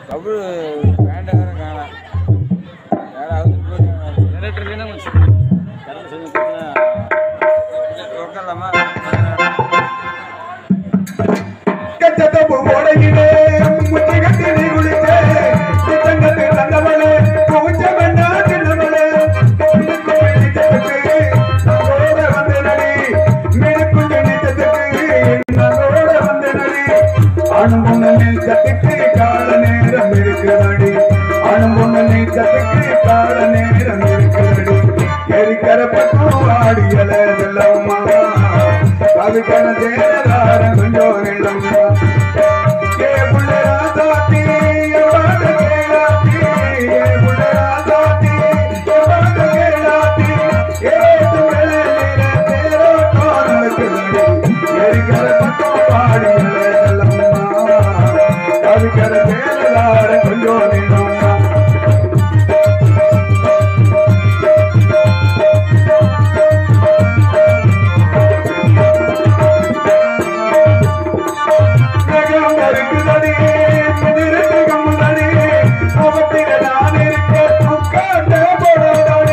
Double வேண்டாங்கிற காணாம் யாராவது generator இல்லைன்னா கொஞ்சம் கரண்ட் கொஞ்சம் கொடுத்தா உட்காரலாமா கச்சத்தப்பு போடையிலே முத்தி கட்டி நீ குளித்தே சித்தங்கத்து தந்தவளே பூச்சமென்னா சின்னவளே மினுக்கு வெளிச்சத்துக்கு நம்மோட வந்து நடி மினுக்குஞ்ச நீச்சத்துக்கு என்னோட வந்து நடி அன்புண்ண நீச்சத்துக்கு கால நேரம் இருக்குதடி அன்புண்ண நீச்சத்துக்கு கால நேரம் இருக்குதடி எரிக்கிற பக்கம் ஆடியல செல்லம்மா அதுக்கான தேரதார கொஞ்சம் நிலம்மா ஏ புள்ள ராசாத்தி எவாட கேளாத்தி ஏ புள்ள ராசாத்தி எவாட கேளாத்தி ஏத்து மேலே தேரோட்டம் நடக்குதடி எரிக்கிற பக்கம் ஆடியல செல்லம்மா அதுக்கான தேரதார கொஞ்சம் நிலம்மா மேகம் இருக்குதடி, முதிருக்கு முன்னாடி, முகத்தில நான் இருக்க, உட்கார்ந்த போடாதடி.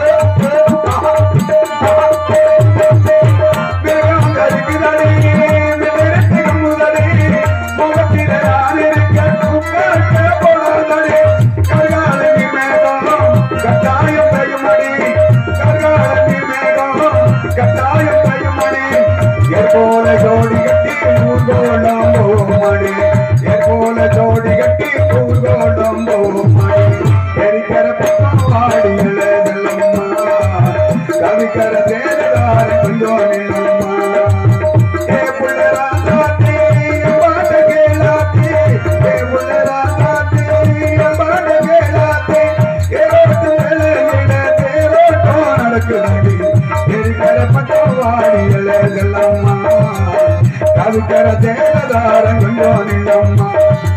மேகம் இருக்குதடி, முதிருக்கு முன்னாடி, முகத்தில நான் இருக்க, உட்கார்ந்த போடாதடி. கருகாலி மேகம், கட்டாயம் பெய்யுமடி. கருகாலி மேகம், கட்டாயம் பெய்யுமடி. எப்போல ஜோடி கட்டி ஊர்கோலம் போமடி எப்போல ஜோடி கட்டி ஊர்கோலம் போமடி எரிக்கிற பக்கம் ஆடியல செல்லம்மா கவிக்கர தேரதார கொஞ்சம் நிலம்மா ஏ புள்ள ராசாத்தி என் பாட்ட கேளாத்தி ஏ புள்ள ராசாத்தி என் பாட்ட கேளாத்தி ஏரோட்டு மேலே நில தேரோட்டம் நடக்குதடி எரிக்கிற பக்கம் ஆடியல செல்லம்மா கவிக்கர தேரதார கொஞ்சம் நிலம்மா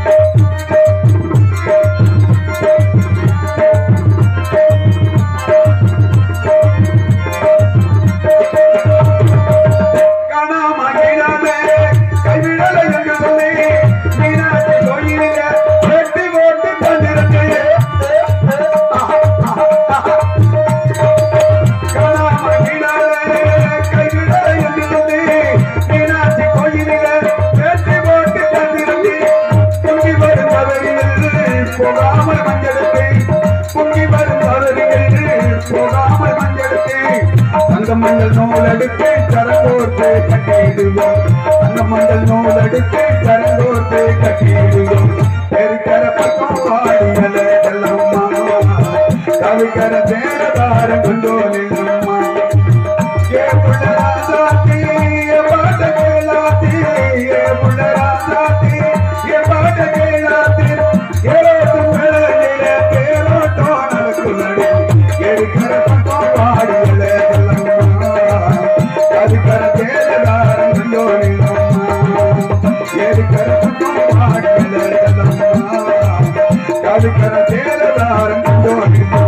காணாமகிழாமே கைவிடலை என்று சொல்லி மீனாட்சி கோயிலில வெட்டி போட்டு தந்திருந்தேன் காணாமகிழாமே கைவிடலை என்று சொல்லி மீனாட்சி கோயிலில வெட்டி போட்டு தந்திருந்தேன் பொங்கி வரும் பதவியில் போகாமல் மஞ்சளுக்கு பொங்கி வரும் பதவியில் போகாமல் மஞ்சளுக்கு அந்த மஞ்சள் நூல் எடுத்து கரங்கோர்த்து கட்டிடுவோம் அந்த மஞ்சள் நூல் எடுத்து கரங்கோர்த்து கட்டிடுவோம் பெருக்கர பக்கம் வாடியல செல்லம்மா கவிக்கர தேரதார கொண்டோ நில்லம்மா ஏ புள்ள ராசாத்தி ஏ பாட்ட கேளாத்தி ஏ புள்ள ராசாத்தி ஏ பாட்ட கேளாத்தி ஏரோட்டு மேலே தேரோட்டம் நடக்குதடி எடுக்கிற பக்கம் பாடியல செல்லம்மா கவிக்கர தேரதார கொண்டோ நில்லம்மா எடுக்கிற பக்கம் பாடியல செல்லம்மா கவிக்கர தேரதார கொண்டோ நில்லம்மா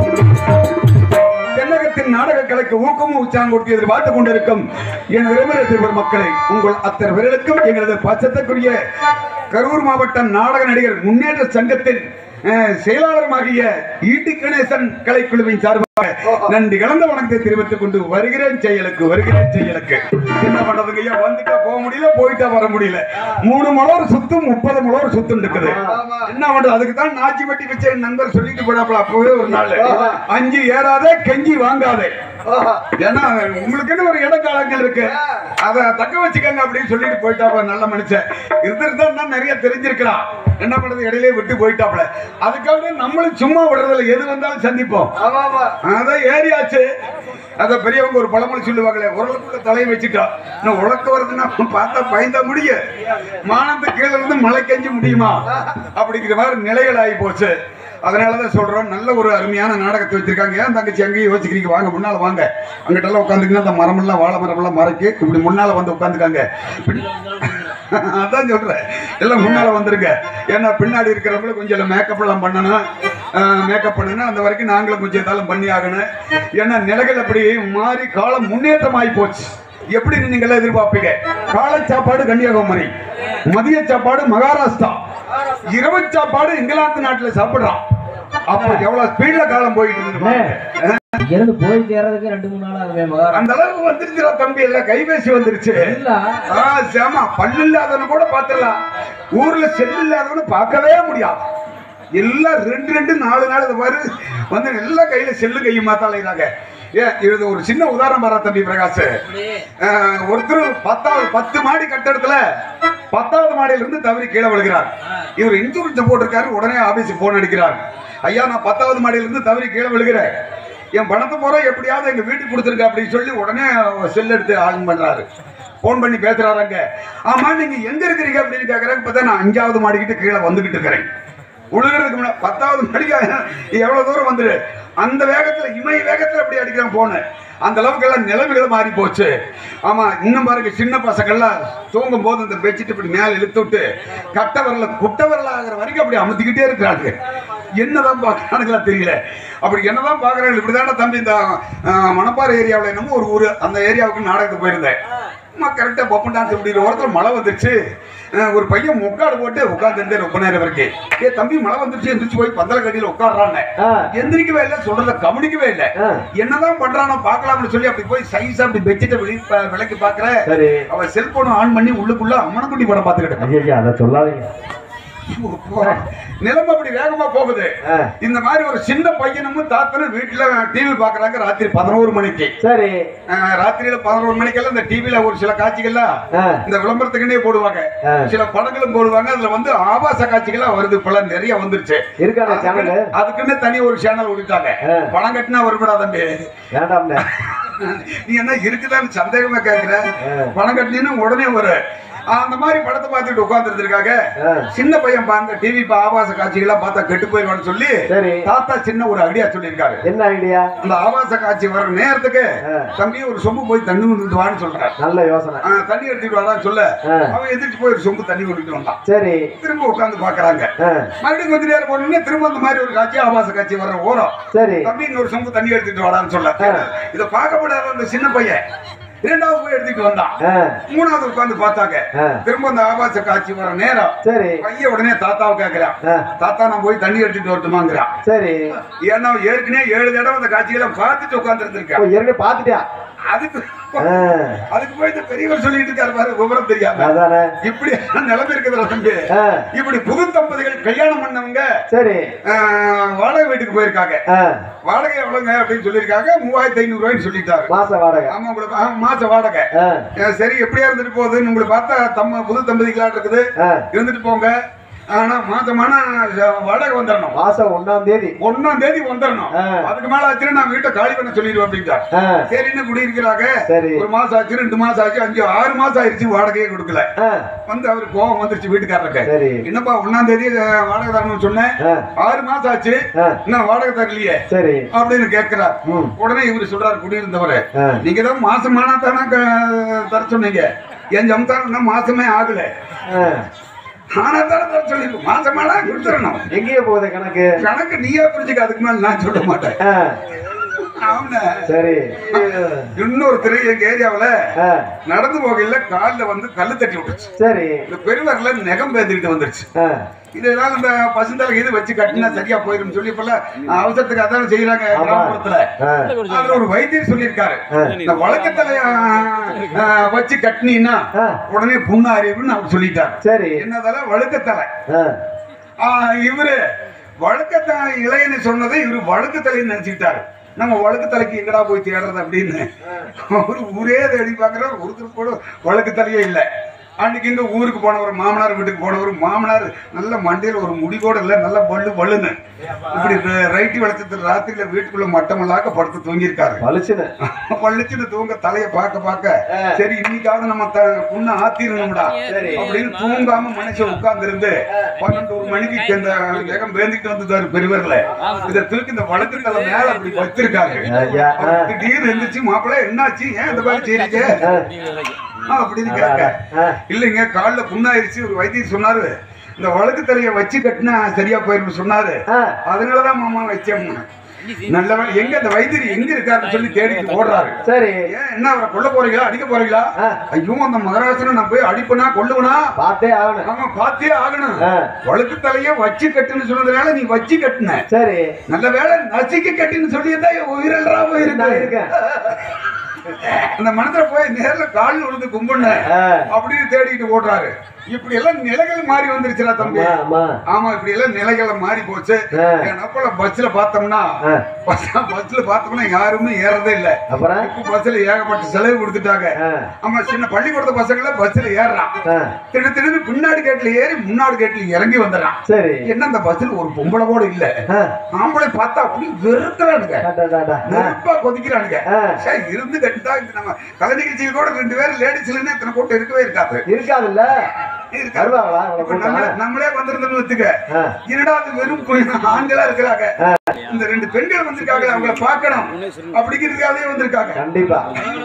தென்னகத்தின் நாடக கலைக்கு ஊக்கமும் உற்சாகம் கொடுத்து எதிர்பார்த்துக் கொண்டிருக்கும் என் விரும்பின திருவர் மக்களை உங்கள் அத்தனை விரலுக்கும் எங்களது பச்சத்துக்குரிய கரூர் மாவட்ட நாடக நடிகர் முன்னேற்ற சங்கத்தின் அஹ், செயலாளருமாகிய ஈட்டி கணேசன் கலைக்குழுவின் சார்பாக நன்றி கலந்த வணக்கத்தை தெரிவித்துக் கொண்டு வருகிறேன் செயலுக்கு வருகிறேன் செயலுக்கு என்ன பண்றதுங்க ஐயா வந்துட்டா போக முடியல போயிட்டா வர முடியல மூணு மலோர் சுத்தும் முப்பது மலோர் சுத்தும் இருக்குது என்ன பண்றது அதுக்கு தான் நாச்சி வெட்டி வச்ச என் நண்பர் சொல்லிட்டு போனாப்ல அப்பவே ஒரு நாள் அஞ்சு ஏறாதே கெஞ்சி வாங்காதே ஏன்னா உங்களுக்குன்னு ஒரு இடக்காலங்கள் இருக்கு அத தக்க வச்சுக்கங்க அப்படின்னு சொல்லிட்டு போயிட்டாப்ல நல்ல மனுஷன் இருந்திருந்தா நிறைய தெரிஞ்சிருக்கலாம் என்ன பண்றது இடையிலே விட்டு போயிட்டாப்ல அதுக்காக நம்மளும் சும்மா விடுறதில்ல எது வந்தாலும் சந்திப்போம் அதான் ஏறியாச்சு அத பெரியவங்க ஒரு பழமொழி சொல்லுவாங்களே உரலுக்குள்ள தலையை வச்சுட்டா இன்னும் உழக்க வருதுன்னா பார்த்தா பயந்தா முடிய மானத்து கீழே இருந்து மழை கெஞ்சு முடியுமா அப்படிங்கிற மாதிரி நிலைகள் ஆகி போச்சு அதனாலதான் சொல்றோம் நல்ல ஒரு அருமையான நாடகத்தை வச்சிருக்காங்க ஏன் தங்கச்சி அங்கேயும் யோசிக்கிறீங்க வாங்க முன்னால வாங்க அங்கிட்டெல்லாம் உட்காந்துக்கிங்க அந்த மரமெல்லாம் வாழை மரமெல்லாம் மறைக்கு இப்படி முன்னால வந்து உட்காந்துக்காங்க அதான் சொல்றேன் எல்லாம் முன்னால வந்துருங்க ஏன்னா பின்னாடி இருக்கிறவங்களும் கொஞ்சம் எல்லாம் மேக்கப் எல்லாம் பண்ணணும் மேக்கப் பண்ணணும் அந்த வரைக்கும் நாங்களும் கொஞ்சம் ஏதாலும் பண்ணி ஆகணும் ஏன்னா நிலைகள் அப்படி மாறி காலம் முன்னேற்றமாகி போச்சு எப்படி நீங்க எல்லாம் எதிர்பார்ப்பீங்க காலை சாப்பாடு கன்னியாகுமரி மதிய சாப்பாடு மகாராஷ்டிரா இரவு சாப்பாடு இங்கிலாந்து நாட்டுல சாப்பிடுறான் அப்ப எவ்வளவு ஸ்பீட்ல காலம் போயிட்டு இருக்கு பாருங்க. இங்கிருந்து போய் சேர்றதுக்கு ரெண்டு மூணு நாள் ஆகுமே மகாராஜா அந்த அளவுக்கு வந்துருச்சுடா தம்பி எல்லாம் கைபேசி வந்துருச்சு இல்ல ஆ, சேமா பல்லு இல்லாதவன கூட பாத்துடலாம் ஊர்ல செல்லு இல்லாதவன பார்க்கவே முடியாது எல்லாம் ரெண்டு ரெண்டு நாலு நாள் இது மாதிரி வந்து எல்லாம் கையில செல்லு கையும் மாத்தாளைறாங்க ஏன் இது ஒரு சின்ன உதாரணம் பாரா தம்பி பிரகாஷ் ஆஹ், ஒருத்தர் பத்தாவது பத்து மாடி கட்டடத்துல பத்தாவது மாடியில இருந்து தவறி கீழே விழுகிறார் இவர் இன்சூரன்ஸ் போட்டிருக்காரு உடனே ஆபீஸுக்கு போன் அடிக்கிறார் ஐயா நான் பத்தாவது மாடியில இருந்து தவறி கீழே விழுகிறேன் என் பணத்தை பூரா எப்படியாவது எங்க வீட்டுக்கு கொடுத்துருக்க அப்படின்னு சொல்லி உடனே செல் எடுத்து ஆன் பண்றாரு ஃபோன் பண்ணி பேசுறாருங்க ஆமா நீங்க எங்க இருக்கிறீங்க அப்படின்னு கேக்குறாங்க பார்த்தா நான் அஞ்சாவது மாடிக்கிட்டு கீழே வந்துகிட்டு இருக்கிறேன் உழுகிறதுக்கு முன்னாடி பத்தாவது மாடிக்கு எவ்வளவு தூரம் வந்துரு அந்த வேகத்துல இமய வேகத்துல அப்படி அடிக்கிறான் போன அந்த அளவுக்கு எல்லாம் நிலைமைகள் மாறி போச்சு ஆமா இன்னும் பாருங்க சின்ன பசங்கள்லாம் தூங்கும் போது இந்த பெட்ஷீட் இப்படி மேல இழுத்து விட்டு கட்ட வரல குட்ட வரல ஆகிற வரைக்கும் அப்படி அமுத்திக்கிட்டே இருக்கிறாங்க என்னதான் பார்க்கறானுங்களா தெரியல அப்படி என்னதான் பார்க்கறாங்க இப்படிதானே தம்பி இந்த ஆஹ், மணப்பாறை ஏரியாவில் என்னமோ ஒரு ஊர் அந்த ஏரியாவுக்கு நாடகத்துக்கு போயிருந்தேன் அம்மா கரெக்டாக பப்பன் டான்ஸ் இப்படி ஓரத்தில் மழை வந்துருச்சு அஹ் ஒரு பையன் முக்காடு போட்டு உட்காந்துருந்தேன் ரொம்ப நேரம் வரைக்கும் ஏ தம்பி மழை வந்துருச்சு எந்திரிச்சு போய் பந்தல கட்டியில் உட்காடுறான்னு ஆ, எந்திரிக்கவே இல்லை சொல்றத கவனிக்கவே இல்லை ஆ. என்னதான் பண்றானோ பார்க்கலாம்னு சொல்லி அப்படி போய் சைஸா அப்படி பெட்ஷீட்டை வெளி ப- விளக்கி பாக்குற சரி அவன் செல்போனை ஆன் பண்ணி உள்ளுக்குள்ள அம்மனக்குட்டி படம் பார்த்துக்கிட்டு ஐயா அதை சொல்லாதீங்க நிலைமை அப்படி வேகமா போகுது ஆ, இந்த மாதிரி ஒரு சின்ன பையனும் தாத்தனும் வீட்டுல டிவி பாக்குறாங்க ராத்திரி பதினோரு மணிக்கு சரி அஹ் ராத்திரியில பதினோரு மணிக்கெல்லாம் இந்த டிவில ஒரு சில காட்சிகள்லாம் ஆ, இந்த விளம்பரத்துக்குன்னே போடுவாங்க ஆ. சில படங்களும் போடுவாங்க அதுல வந்து ஆபாச காட்சிகள்லாம் வருது இப்பெல்லாம் நிறைய வந்துருச்சு இருக்கான சேனலு அதுக்குன்னு தனி ஒரு சேனல் விட்டுட்டாங்க ஆ. பணம் கட்டினா வருமாடா தம்பி வேண்டாம்ண்ணே நீ என்ன இருக்குதான்னு சந்தேகமா கேக்குற ஆ. பணம் கட்டினீங்கன்னா உடனே வரும் அந்த மாதிரி படத்தை பார்த்துட்டு உட்கார்ந்துருக்காங்க ஆ. சின்ன பையன் பாருங்க டிவி ஆபாச காட்சிகள்லாம் பார்த்தா கெட்டு போயிடுவான்னு சொல்லி சரி தாத்தா சின்ன ஒரு ஐடியா சொல்லியிருக்காரு என்ன ஐடியா அந்த ஆபாச காட்சி வர நேரத்துக்கு ஆ. தம்பி ஒரு சொம்பு போய் தண்ணி கொண்டுட்டு வான்னு சொல்றாரு நல்ல யோசனை ஆ, தண்ணி எடுத்துட்டு வாடான்னு சொல்ல ஆ. அவன் எந்திரிச்சு போய் ஒரு சொம்பு தண்ணி கொண்டுட்டு வந்தான் சரி திரும்ப உட்கார்ந்து பாக்குறாங்க ஆ, மறுபடியும் கொஞ்ச நேரம் போனோடனே திரும்ப அந்த மாதிரி ஒரு காட்சி ஆபாச காட்சி வர ஓரம் சரி தம்பி இன்னொரு சொம்பு தண்ணி எடுத்துட்டு வாடான்னு சொல்ல ஆ. இத பார்க்கப்படாத அந்த சின்ன பையன் இரண்டாவது போய் எடுத்துட்டு வந்தான் ஆ, மூணாவது உட்கார்ந்து பார்த்தாங்க ஆ. திரும்ப அந்த ஆபாச காட்சி வர நேரம் சரி பையன் உடனே தாத்தாவை கேட்கிறான் ஆ, தாத்தா நான் போய் தண்ணி எடுத்துட்டு வரட்டுமாங்கிறான் சரி ஏன்னா ஏற்கனவே ஏழு தடவை அந்த காட்சிகளை பார்த்துட்டு உட்கார்ந்து இப்போ இருந்திருக்கான் ஏற்கனவே பார்த்துட்டியா அதுக்கு ஆ, அதுக்கு போய் இந்த பெரியவர் சொல்லிட்டு இருக்காரு பாரு விவரம் தெரியாம அதானே இப்படி நிலைமை இருக்குதுல தம்பி ஆ, இப்படி புது தம்பதிகள் கல்யாணம் பண்ணவங்க சரி ஆஹ், வாடகை வீட்டுக்கு போயிருக்காங்க ஆ, வாடகை எவ்வளவுங்க அப்படின்னு சொல்லியிருக்காங்க மூவாயிரத்தி ஐநூறு ரூபாய்ன்னு சொல்லிட்டாரு மாச வாடகை ஆமா உங்களுக்கு ஆ, மாச வாடகை ஆ, ஆஹ், சரி எப்படியா இருந்துட்டு போகுது உங்களை பார்த்தா தம்ம புது தம்பதிகளா இருக்குது ஆ, இருந்துட்டு போங்க ஆனா மாசமான வாடகை வந்துடணும் மாசம் ஒண்ணாம் தேதி ஒன்னாம் தேதி வந்துடணும் ஆ. அதுக்கு மேல ஆச்சுன்னா நான் வீட்டை காலி பண்ண சொல்லிடுவேன் அப்படின்ட்டார் ஆ, சரின்னு குடியிருக்கிறாங்க சரி ஒரு மாசம் ஆச்சு ரெண்டு மாசம் ஆச்சு அஞ்சு ஆறு மாசம் ஆயிடுச்சு வாடகையே கொடுக்கல ஆ, வந்து அவருக்கு கோவம் வந்துருச்சு வீட்டுக்காரருக்கு சரி என்னப்பா ஒன்னாம் தேதி அஹ், வாடகை தரணும்னு சொன்னேன் ஆ, ஆறு மாசம் ஆச்சு ஆ, இன்னும் வாடகை தரலையே சரி அப்படின்னு கேட்கிறார் ம். உடனே இவரு சொல்றாரு குடியிருந்தவரு ஆ, நீங்க தான் மாசமானா தானே க- தர சொன்னீங்க என் ஜம்தான் இன்னும் மாசமே ஆகல ஆ. ஆனா தானே தர சொல்லி மாசமானா கொடுத்துடணும் எங்கேயே போகுது கணக்கு கணக்கு நீயே புரிஞ்சுக்க அதுக்கு மேல நான் சொல்ல மாட்டேன் ஆ, அவன சரி இன்னொருத்தர் எங்க ஏரியாவுல ஆ, நடந்து போகையில கால்ல வந்து கல்லு தட்டி விட்டுச்சு சரி இந்த பெருவரில் நெகம் பேந்துக்கிட்டு வந்துருச்சு ஆ, இதெல்லாம் இந்த பசுந்தலை இது வச்சு கட்டினா சரியா போயிடும் சொல்லி இப்பெல்லாம் அவசரத்துக்கு அதான் செய்யறாங்க ஆமா. கிராமப்புறத்துல ஆ, அதுல ஒரு வைத்தியர் சொல்லியிருக்காரு ஆ. இந்த வழக்கத்தலைய வச்சு கட்டினீங்கன்னா ஆ, உடனே புண்ணு அறிவுன்னு அவர் சொல்லிட்டாரு சரி என்னதால வழுக்கத்தலை ஆ, ஆ, இவரு வழுக்கத்தலை இளையன்னு சொன்னதை இவரு வழுக்கத்தலைன்னு நினைச்சுக்கிட்டாரு நம்ம வழுக்கத்தலைக்கு எங்கடா போய் தேடுறது அப்படின்னு ஒரு ஊரே தேடி பார்க்குற ஒருத்தர் கூட வழுக்கத்தலையே இல்லை அன்னைக்கு இங்க ஊருக்கு போனவர் மாமனார் வீட்டுக்கு போனவர் மாமனார் நல்ல மண்டையில் ஒரு முடி கூட இல்லை நல்ல பல்லு பல்லுன்னு இப்படி ரைட்டு வெளிச்சத்தில் ராத்திரியில வீட்டுக்குள்ள மட்டமல்லாக்க படுத்து தூங்கியிருக்காரு பளிச்சுன்னு பள்ளிச்சுட்டு தூங்க தலைய பார்க்க பார்க்க ஆ. சரி இன்னைக்காவது நம்ம த- புண்ணை ஆத்திரணும்டா சரி. அப்படின்னு தூங்காம மனுஷன் உட்கார்ந்து இருந்து பன்னெண்டு ஒரு மணிக்கு இந்த வேகம் பேந்துக்கிட்டு வந்துட்டாரு பெரியவர்ல இதை தூக்கி இந்த வழக்கு தலை மேல அப்படி வச்சிருக்காரு ஐயா, ஆ. அவர் திடீர்னு எந்திரிச்சு மாப்பிள்ளை என்னாச்சு ஏன் இந்த மாதிரி செய்றீங்க ஆ, ஆ, அப்படின்னு கேட்க ஆ, இல்லைங்க காலில் புண்ணாயிருச்சு ஒரு வைத்தியர் சொன்னாரு இந்த வழக்கு தலையை வச்சு கட்டினா சரியா போயிரும் சொன்னாரு ஆ, அதனாலதான் மாமா வச்சேன் நல்ல வேளை எங்க அந்த வைத்தியர் எங்க இருக்காருன்னு சொல்லி தேடிட்டு ஓடுறாரு சரி ஏன் என்ன அவரை கொல்ல போறீங்களா அடிக்க போறீங்களா ஆ. ஐயோ அந்த மகராசனை நான் போய் அடிப்பனா கொல்லுவனா பார்த்தே ஆகணும் ஆமா பார்த்தே ஆகணும் ஆ. வழுக்கு தலைய வச்சு கட்டுன்னு சொன்னதுனால நீ வச்சு கட்டுன சரி நல்ல வேளை நசிக்க கட்டின்னு சொல்லியிருந்தா என் உயிரெல்லாம் நான் போயிருக்கு இருக்கேன் அந்த மனத்துல போய் நேர்ல கால் விழுந்து கும்பிடுன ஆ. அப்படின்னு தேடிட்டு ஓடுறாரு இப்படி எல்லாம் நிலைகள் மாறி வந்துருச்சுடா தம்பி ஆமா ஆமா ஆமா இப்படி எல்லாம் நிலைகளை மாறி போச்சு ஆ. என் அப்பல பஸ்ல பார்த்தோம்னா ஆ. பஸ்ல பார்த்தோம்னா யாருமே ஏறதே இல்ல அப்புறம் இப்ப பஸ்ல ஏகப்பட்ட செலவு கொடுத்துட்டாங்க ஆ. ஆமா சின்ன பள்ளிக்கூடத்து பசங்கள பஸ்ல ஏறுறான் ஆ. திரு திரு பின்னாடி கேட்ல ஏறி முன்னாடி கேட்ல இறங்கி வந்துடுறான் சரி என்ன அந்த பஸ்ல ஒரு பொம்பளை கூட இல்ல ஆ. ஆம்பளை பார்த்தா அப்படி வெறுக்கிறானுங்க டா, டா, டா, டா. ஆ. நெருப்பா கொதிக்கிறானுங்க ஆ. சரி, இருந்து கட்டா நம்ம கலை நிகழ்ச்சியில் கூட ரெண்டு பேரும் லேடிஸ்ல இத்தனை கூட்டம் இருக்கவே இருக்காது இருக்காதுல்ல இருக்காது. வருவாங்களா அவ்வளவு இப்ப நம்மளே கூட்டம்? நம்மளே வந்திருந்தோம்னு வச்சுக்க ஆ. என்னடா அது வெறும் பொய் ஆண்களா இருக்கிறாங்க இந்த ரெண்டு பெண்கள் வந்திருக்காங்க அவங்கள பார்க்கணும் அப்படிங்கிறதுக்காகவே வந்திருக்காங்க கண்டிப்பா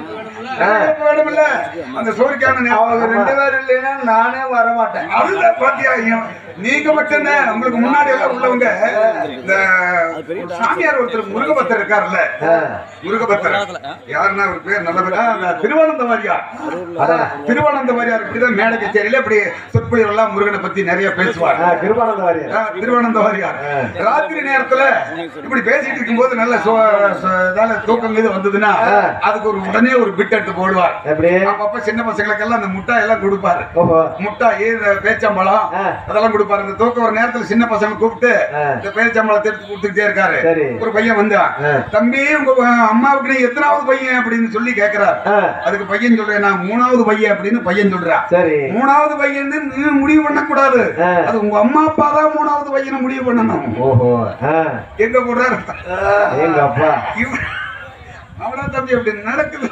ஆ. வேணும்ல அந்த சோரிக்கான அவங்க ரெண்டு பேரும் இல்லைன்னா நானே வர மாட்டேன் அதுதான் பாத்தியா ஐயா, நீங்க மட்டும் என்ன உங்களுக்கு முன்னாடி எல்லாம் உள்ளவங்க இந்த ஒரு சாமியார் ஒருத்தர் முருகபத்தர் இருக்காருல்ல ஆ. முருகபத்தர் யாருன்னா அவர் பேர் நல்ல பேரா அந்த திருவானந்த வாரியார் அதான். திருவானந்த வாரியார் இப்படிதான் மேடை கச்சேரியில இப்படி சொற்பொழிவு எல்லாம் முருகனை பத்தி நிறைய பேசுவார் ஆ, கிருபானந்த வாரியர் ஆ, திருவானந்த வாரியார் ராத்திரி நேரத்துல இப்படி பேசிட்டு இருக்கும்போது நல்ல சோ- சோ- இதால தூக்கம் இது வந்ததுன்னா ஆ. அதுக்கு ஒரு உடனே ஒரு பிட் எடுத்து போடுவார் எப்படி அப்பப்ப சின்ன பசங்களுக்கெல்லாம் அந்த முட்டாய் எல்லாம் கொடுப்பாரு ஓஹோ முட்டாய் இந்த பேச்சம்பழம் ஆ. அதெல்லாம் கொடுப்பாரு இந்த தூக்கம் ஒரு நேரத்துல சின்ன பசங்க கூப்பிட்டு ஆ. இந்த பேச்சம்பழத்தை எடுத்து கொடுத்துக்கிட்டே இருக்காரு சரி. ஒரு பையன் வந்தான் ஆ. தம்பி உங்க அஹ், அம்மாவுக்கு நீ எத்தனாவது பையன் அப்படின்னு சொல்லி கேக்குறாரு ஆ. அதுக்கு பையன் சொல்றேன் நான் மூணாவது பையன் அப்படின்னு பையன் சொல்றான் சரி மூணாவது பையன் நீ முடிவு பண்ணக்கூடாது ஆ. அது உங்க அம்மா அப்பா தான் மூணாவது பையனை முடிவு பண்ணணும் ஓஹோ ஆ. எங்க போடுறாரு எங்க அப்பா இவன் அவனா தம்பி அப்படி நடக்குது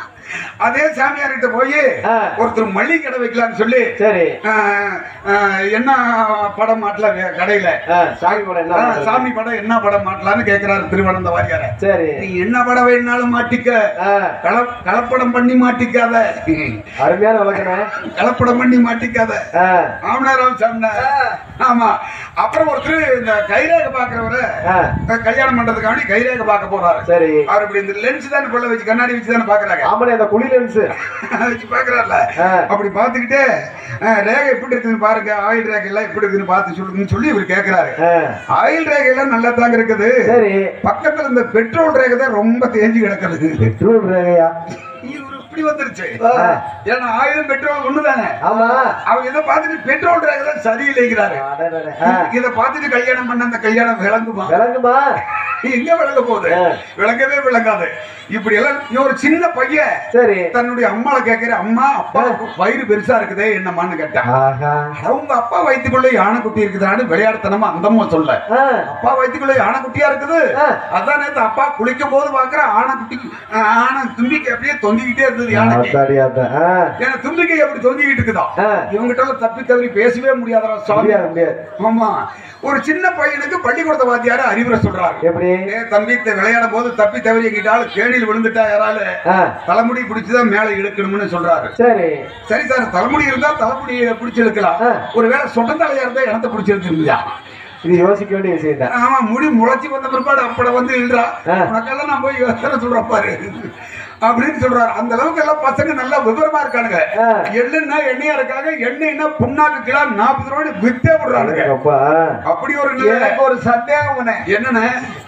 அதே சாமியார்கிட்ட போய் ஆ. ஒருத்தர் மளிகை கடை வைக்கலாம்னு சொல்லி சரி ஆஹ், ஆஹ், என்ன படம் மாட்டல வே- கடையில ஆ, சாமி படம் என்ன ஆஹ், பண்றது? சாமி படம் என்ன படம் மாட்டலாம்னு கேக்குறாரு திருவனந்த வாரியார சரி நீ என்ன படம் வேணாலும் மாட்டிக்க ஆ, கல கலப்படம் பண்ணி மாட்டிக்காத அருமையான விளக்கணே கலப்படம் பண்ணி மாட்டிக்காத ஆ, ஆமனாராம் சொன்ன ஆமா அப்புறம் ஒருத்தர் இந்த கைரேகை பாக்குறவரு ஆ, கல்யாணம் பண்றதுக்காண்டி கைரேகை பார்க்க போறாரு சரி அவர் இப்படி இந்த லென்ஸ் தானே கொள்ள வச்சு கண்ணாடி வச்சு தானே பாக்குறாங்க ஆமாண்ணே அந்த குழி லென்ஸ் வச்சு பாக்குறாருல ஆ. அப்படி பார்த்துக்கிட்டு அஹ், ரேகை எப்படி இருக்குன்னு பாருங்க ஆயில் ரேகை எல்லாம் எப்படி இருக்குன்னு பார்த்து சொல்லுங்கன்னு சொல்லி இவர் கேக்குறாரு ஆயில் ரேகை எல்லாம் நல்லா தாங்க இருக்குது சரி பக்கத்துல இந்த பெட்ரோல் ரேகை தான் ரொம்ப தேஞ்சு கிடக்குது பெட்ரோல் ரேகையா இவர் இப்படி வந்துருச்சு ஆ. ஏன்னா ஆயிலும் பெட்ரோல் ஒண்ணுதானே ஆமா அவங்க இதை பார்த்துட்டு பெட்ரோல் ரேகை தான் சரியில்லைங்கிறாரு அடடட. ஆ, இதை பார்த்துட்டு கல்யாணம் பண்ண அந்த கல்யாணம் விளங்குமா விளங்குமா எங்க விளங்க போகுது ஆ. விளங்கவே விளங்காது இப்படி எல்லாம் நீ ஒரு சின்ன பையன் சரி தன்னுடைய அம்மாவை கேட்கிற அம்மா அப்பா வயிறு பெருசா இருக்குதே என்னம்மான்னு கேட்டான் ஆஹா அவங்க அப்பா வயித்துக்குள்ள யானைக்குட்டி இருக்குதான்னு விளையாடுத்தனமா அந்த அம்மா சொல்ல ஆ, அப்பா வயித்துக்குள்ள யானைக்குட்டியா இருக்குது ஆ. அதான் நேத்து அப்பா குளிக்கும் போது பாக்குற ஆனைக்குட்டி ஆஹ், ஆனை தும்பிக்கை அப்படியே தொங்கிக்கிட்டே இருந்தது யானைக்கு ஆத்தாடி ஆத்தா. ஆ, ஏன்னா தும்பிக்கை எப்படி தொங்கிக்கிட்டு இருக்குதா ஆ. இவங்கிட்ட எல்லாம் தப்பி தவறி பேசவே முடியாதா சுவாமி முடியாது முடியாது ஆமா ஒரு சின்ன பையனுக்கு பள்ளிக்கூடத்தை வாத்தியாரு அறிவுரை சொல்றாரு எப்படி ஏ தம்பி இந்த விளையாடும் போது தப்பி தவறி எங்கிட்டாலும் கேணியில் விழுந்துட்டா யாரால ஆ, தலைமுடி பிடிச்சுதான் மேல இழுக்கணும்னு சொல்றாரு சரி சரி சார் தலைமுடி இருந்தா தலைமுடியை பிடிச்சு இழுக்கலாம் ஆ. ஒருவேளை சொட்ட தலையா இருந்தா இடத்த பிடிச்சு இழுத்துருந்தா இது யோசிக்க வேண்டிய விஷயம் தான் ஆமா முடி முளைச்சி வந்த பிற்பாடு அப்பட வந்து இழுறா ஆ. உனக்கெல்லாம் நான் போய் யோசனை சொல்றேன் பாரு அப்படின்னு சொல்றாரு அந்த அளவுக்கு எல்லாம் பசங்க நல்லா விவரமா இருக்கானுங்க ஆ. எள்ளுன்னா எண்ணெயா இருக்காங்க எண்ணெய்னா புண்ணாக்கு கிலோ நாற்பது ரூபாய் வித்தே விடுறானுங்க அப்பா அப்படி ஒரு நிலை. எனக்கு ஒரு சந்தேகம் உனே. என்னண்ணே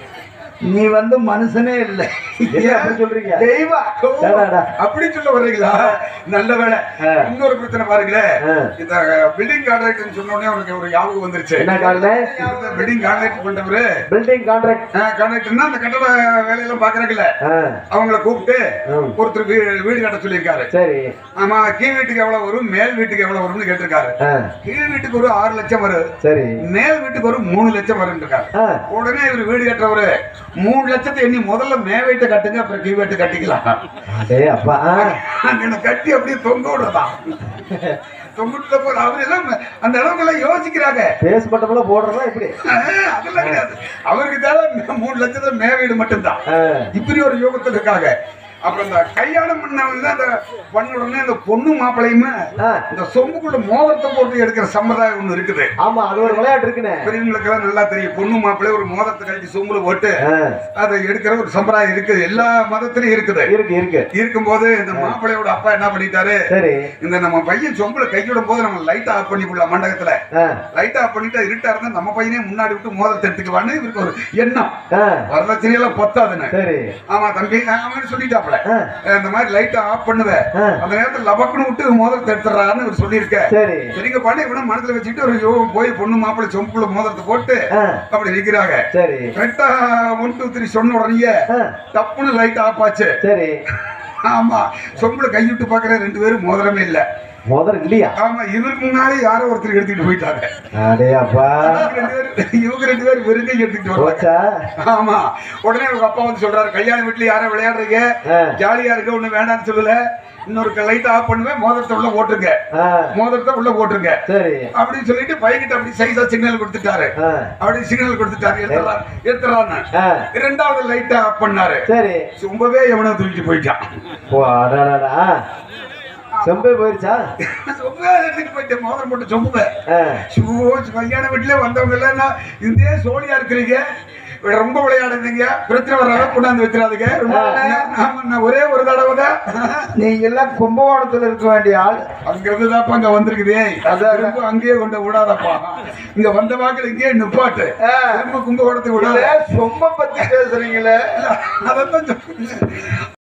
நீ வந்து மனுஷனே இல்லை என்ன அப்படி சொல்றீங்க தெய்வம் ஓ, டேடாடா. அப்படி சொல்ல வர்றீங்களா நல்ல வேலை ஆ. இன்னொரு பிரச்சனை பாருங்களேன் ஆ. இந்த பில்டிங் கான்ட்ராக்ட் சொன்ன உடனே உனக்கு ஒரு ஞாபகம் வந்துருச்சு என்ன காரண இந்த பில்டிங் கான்ட்ராக்ட் பண்றவரு பில்டிங் கான்ட்ராக்ட் கான்ட்ராக்டர்னா அந்த கட்டட வேலையெல்லாம் பாக்குறாங்கல்ல அவங்கள கூப்பிட்டு ம். ஒருத்தர் வீ- வீடு கட்ட சொல்லியிருக்காரு சரி ஆமா கீழ் வீட்டுக்கு எவ்வளவு வரும் மேல் வீட்டுக்கு எவ்வளவு வரும்னு கேட்டிருக்காரு ஆ, கீழ் வீட்டுக்கு ஒரு ஆறு லட்சம் வரும் சரி மேல் வீட்டுக்கு ஒரு மூணு லட்சம் வரும் இருக்காரு ஆ, உடனே இவர் வீடு கட்டுறவரு மூணு லட்சத்தை எண்ணி முதல்ல மே வீட்டை கட்டுங்க அப்புறம் கீழ் வீட்டை கட்டிக்கலாம் அடே அப்பா ஆ, அங்க கட்டி அப்படியே தொங்க விடுறதான் தொங்க விட்ட போது அவர் எல்லாம் அந்த அளவுக்கு எல்லாம் யோசிக்கிறாங்க பேஸ் பட்டம்ல போடுறதா இப்படி ஆஹ், அதெல்லாம் கிடையாது அவருக்கு தேவை மூணு லட்சத்துல மே வீடு மட்டும்தான் ஆ, இப்படி ஒரு யோகத்தில் இருக்காங்க அப்புறம் இந்த கல்யாணம் பண்ணவங்க அந்த பண்ண உடனே இந்த பொண்ணு மாப்பிள்ளையுமே ஆ. இந்த சொம்புக்குள்ள மோதிரத்தை போட்டு எடுக்கிற சம்பிரதாயம் ஒண்ணு இருக்குது ஆமா அது ஒரு விளையாட்டு இருக்குண்ணே பெரியவங்களுக்கு எல்லாம் நல்லா தெரியும் பொண்ணு மாப்பிள்ளை ஒரு மோதிரத்தை கழட்டி சொம்புல போட்டு ஆ, அதை எடுக்கிற ஒரு சம்பிரதாயம் இருக்குது எல்லா மதத்திலயும் இருக்குது இருக்கு இருக்கு இருக்கும்போது இந்த மாப்பிள்ளையோட அப்பா என்ன பண்ணிட்டாரு சரி இந்த நம்ம பையன் சொம்புல கையிடும் போது நம்ம லைட் ஆஃப் பண்ணி விடலாம் மண்டகத்துல ஆ, லைட் ஆஃப் பண்ணிட்டு இருட்டா இருந்தா நம்ம பையனே முன்னாடி விட்டு மோதிரத்தை எடுத்துக்குவான்னு இவருக்கு ஒரு எண்ணம் ஆ, வரதட்சணை எல்லாம் பத்தாதுன்னு சரி ஆமா தம்பி அவன் சொல்லிட்டாப்ல ஆ, இந்த மாதிரி லைட்டை ஆஃப் பண்ணுவேன் ஆ. அந்த நேரத்துல லபக்குன்னு விட்டு மோதிரத்தை எடுத்துறான்னு இவர் சொல்லியிருக்க சரி சரிங்க பண்ண இவனை மனசுல வச்சுட்டு ஒரு யோ போய் பொண்ணு மாப்பிள்ளை சொம்புக்குள்ள மோதிரத்தை போட்டு ஆ, அப்படி நிக்கிறாங்க சரி கரெக்டா ஒன் டூ த்ரீ சொன்ன உடனே ஆ, டப்புன்னு லைட் ஆஃப் ஆச்சு சரி ஆமா சொம்புல கைவிட்டு பாக்குற ரெண்டு பேரும் மோதிரமே இல்ல முதல் இல்லையா ஆமா இவருக்கு முன்னாலே யாரோ ஒருத்தர் எடுத்துட்டு போயிட்டாங்க அடே அப்பா இவங்க ரெண்டு பேரும் இவங்க ரெண்டு பேரும் வெறுங்கை எடுத்துட்டு வர்றாங்க போச்சா ஆமா உடனே அவங்க அப்பா வந்து சொல்றாரு கல்யாண வீட்டுல யாரும் விளையாடுறீங்க ஆ, ஜாலியா இருக்க ஒண்ணு வேண்டாம்னு சொல்லல இன்னொரு லைட் ஆஃப் பண்ணுவேன் மோதிரத்தை உள்ள போட்டுருங்க ஆ, மோதிரத்தை உள்ள போட்டுருங்க சரி அப்படின்னு சொல்லிட்டு பையன்கிட்ட அப்படி சைஸா சிக்னல் கொடுத்துட்டாரு ஆ, அப்படி சிக்னல் கொடுத்துட்டாரு எடுத்துறாரு எடுத்துறான்னு ஆ, இரண்டாவது லைட்டை ஆஃப் பண்ணாரு சரி ரொம்பவே எவனோ தூக்கிட்டு போயிட்டான் ஓ அடாடாடா ஆ, செம்பே போயிருச்சா ரொம்பவே எடுத்துட்டு போயிட்டேன் மோதிரம் போட்டு சொம்புவே ஆ, ஐயோ, கல்யாண வீட்டுல வந்தவங்க எல்லாம் நான் இதே சோழியா இருக்கிறீங்க ரொம்ப விளையாடுறீங்க பிரச்சனை வர அளவுக்கு கொண்டாந்து வச்சிடாதீங்க நான் ஆமா, நான் ஒரே ஒரு தடவை தான் நீங்க எல்லாம் கும்பகோணத்துல இருக்க வேண்டிய ஆள் அங்க இருந்து தான்ப்பா அங்க வந்திருக்குதே அதான். திரும்ப அங்கேயே கொண்டு விடாதப்பா இங்க வந்த வாக்கில் இங்கேயே நிப்பாட்டு ஆ. திரும்ப கும்பகோணத்துக்கு விடாத சொம்ப பத்தி பேசுறீங்களே அதான்